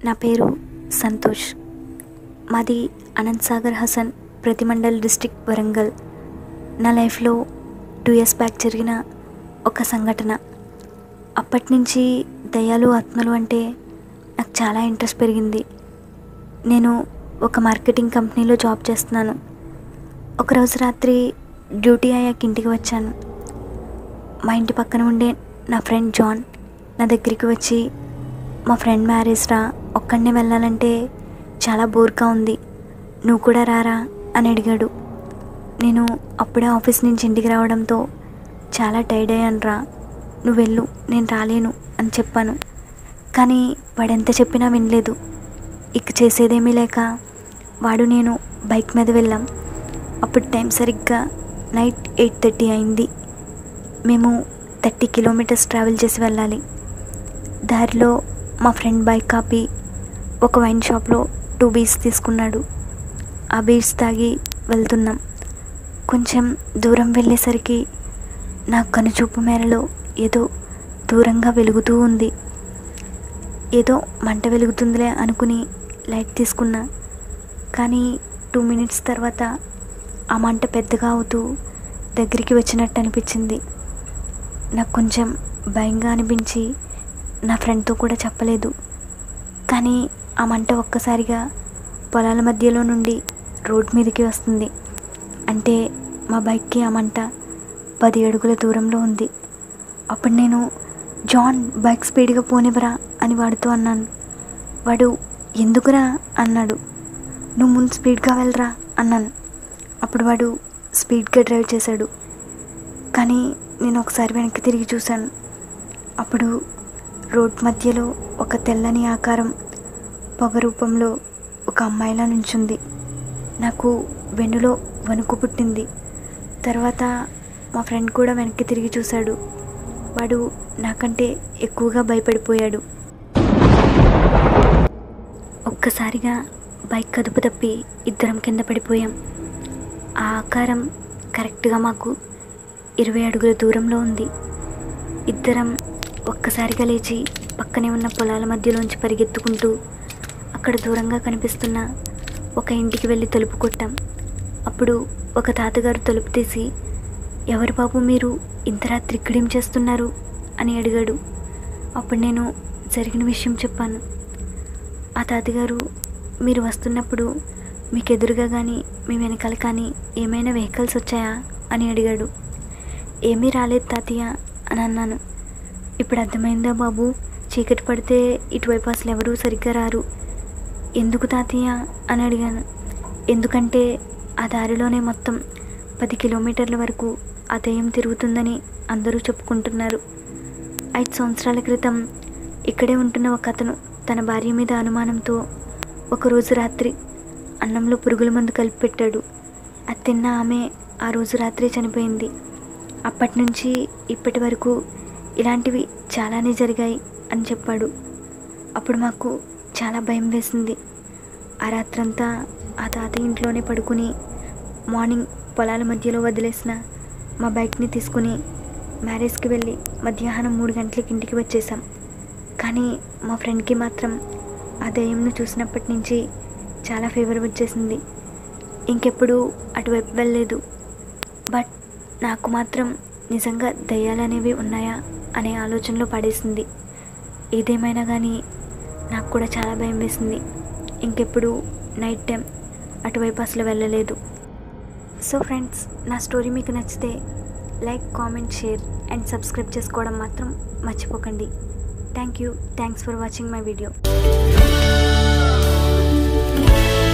నా పేరు సంతోష్ మాది అనంత్ సాగర్ హసన్ ప్రతిమండల్ డిస్టిక్ వరంగల్ నా లైఫ్లో టూ ఇయర్స్ బ్యాక్ జరిగిన ఒక సంఘటన అప్పటి నుంచి దయ్యాలు ఆత్మలు అంటే నాకు చాలా ఇంట్రెస్ట్ పెరిగింది నేను ఒక మార్కెటింగ్ కంపెనీలో జాబ్ చేస్తున్నాను ఒకరోజు రాత్రి డ్యూటీ అయ్యాక ఇంటికి వచ్చాను మా ఇంటి పక్కన ఉండే నా ఫ్రెండ్ జాన్ నా దగ్గరికి వచ్చి మా ఫ్రెండ్ మ్యారేజ్ రా ఒక్కడనే వెళ్ళాలంటే చాలా బోర్గా ఉంది నువ్వు కూడా రారా అని అడిగాడు నేను అప్పుడే ఆఫీస్ నుంచి ఇంటికి రావడంతో చాలా టైర్డ్ అయ్యాను రా నువ్వు వెళ్ళు నేను రాలేను అని చెప్పాను కానీ వాడెంత చెప్పినా వినలేదు ఇక చేసేదేమీ లేక వాడు నేను బైక్ మీద వెళ్ళాం అప్పుడు టైం సరిగ్గా నైట్ ఎయిట్ థర్టీ అయింది మేము థర్టీ కిలోమీటర్స్ ట్రావెల్ చేసి వెళ్ళాలి దారిలో మా ఫ్రెండ్ బైక్ ఆపి ఒక వైన్ షాప్లో టూ బీర్స్ తీసుకున్నాడు ఆ బీర్స్ తాగి వెళ్తున్నాం కొంచెం దూరం వెళ్ళేసరికి నా కనుచూపు మేరలో ఏదో దూరంగా వెలుగుతూ ఉంది ఏదో మంట వెలుగుతుందిలే అనుకుని లైట్ తీసుకున్నా కానీ టూ మినిట్స్ తర్వాత ఆ మంట పెద్దగా అవుతూ దగ్గరికి వచ్చినట్టు అనిపించింది నాకు కొంచెం భయంగా అనిపించి నా ఫ్రెండ్తో కూడా చెప్పలేదు కానీ ఆ మంట ఒక్కసారిగా పొలాల మధ్యలో నుండి రోడ్ మీదకి వస్తుంది అంటే మా బైక్కి ఆ మంట పది అడుగుల దూరంలో ఉంది అప్పుడు నేను జాన్ బైక్ స్పీడ్గా పోనివరా అని వాడితో అన్నాను వాడు ఎందుకురా అన్నాడు నువ్వు ముందు స్పీడ్గా వెళ్ళరా అన్నాను అప్పుడు వాడు స్పీడ్గా డ్రైవ్ చేశాడు కానీ నేను ఒకసారి వెనక్కి తిరిగి చూశాను అప్పుడు రోడ్ మధ్యలో ఒక తెల్లని ఆకారం పొగ రూపంలో ఒక అమ్మాయిలా నుంచుంది నాకు వెన్నులో వణుకు పుట్టింది తర్వాత మా ఫ్రెండ్ కూడా వెనక్కి తిరిగి చూశాడు వాడు నాకంటే ఎక్కువగా భయపడిపోయాడు ఒక్కసారిగా బైక్ కదుపు తప్పి ఇద్దరం కింద పడిపోయాం ఆ ఆకారం కరెక్ట్గా మాకు ఇరవై అడుగుల దూరంలో ఉంది ఇద్దరం ఒక్కసారిగా లేచి పక్కనే ఉన్న పొలాల మధ్యలోంచి పరిగెత్తుకుంటూ అక్కడ దూరంగా కనిపిస్తున్న ఒక ఇంటికి వెళ్ళి తలుపు కొట్టాం అప్పుడు ఒక తాతగారు తలుపు తీసి ఎవరు బాబు మీరు ఇంత రాత్రి ఇక్కడేం చేస్తున్నారు అని అడిగాడు అప్పుడు నేను జరిగిన విషయం చెప్పాను ఆ తాతగారు మీరు వస్తున్నప్పుడు మీకు ఎదురుగా కానీ మీ వెనకాల కానీ ఏమైనా వెహికల్స్ వచ్చాయా అని అడిగాడు ఏమీ రాలేదు తాతయ్య అని అన్నాను ఇప్పుడు అర్థమైందా బాబు చీకటి పడితే ఇటువైపు అసలు ఎవరూ సరిగ్గా రారు ఎందుకు తాతయ్య అని అడిగాను ఎందుకంటే ఆ దారిలోనే మొత్తం పది కిలోమీటర్ల వరకు ఆ దయ్యం తిరుగుతుందని అందరూ చెప్పుకుంటున్నారు ఐదు సంవత్సరాల క్రితం ఇక్కడే ఉంటున్న ఒక అతను తన భార్య మీద అనుమానంతో ఒకరోజు రాత్రి అన్నంలో పురుగుల మందు కలిపి పెట్టాడు అది తిన్న ఆమె ఆ రోజు రాత్రి చనిపోయింది అప్పటి నుంచి ఇప్పటి వరకు ఇలాంటివి చాలానే జరిగాయి అని చెప్పాడు అప్పుడు మాకు చాలా భయం వేసింది ఆ రాత్రంతా ఆ తాత ఇంట్లోనే పడుకుని మార్నింగ్ పొలాల మధ్యలో వదిలేసిన మా బైక్ని తీసుకుని మ్యారేజ్కి వెళ్ళి మధ్యాహ్నం మూడు గంటలకి ఇంటికి వచ్చేసాం కానీ మా ఫ్రెండ్కి మాత్రం ఆ దయ్యంను చూసినప్పటి నుంచి చాలా ఫీవర్ వచ్చేసింది ఇంకెప్పుడు అటువైపు వెళ్ళలేదు బట్ నాకు మాత్రం నిజంగా దయ్యాలు అనేవి ఉన్నాయా అనే ఆలోచనలో పడేసింది ఏదేమైనా కానీ నాకు కూడా చాలా భయం వేసింది ఇంకెప్పుడు నైట్ టైం అటువైపు అసలు వెళ్ళలేదు సో ఫ్రెండ్స్ నా స్టోరీ మీకు నచ్చితే like comment share and subscribe చేసుకోవడం మాత్రం మర్చిపోకండి thank you thanks for watching my video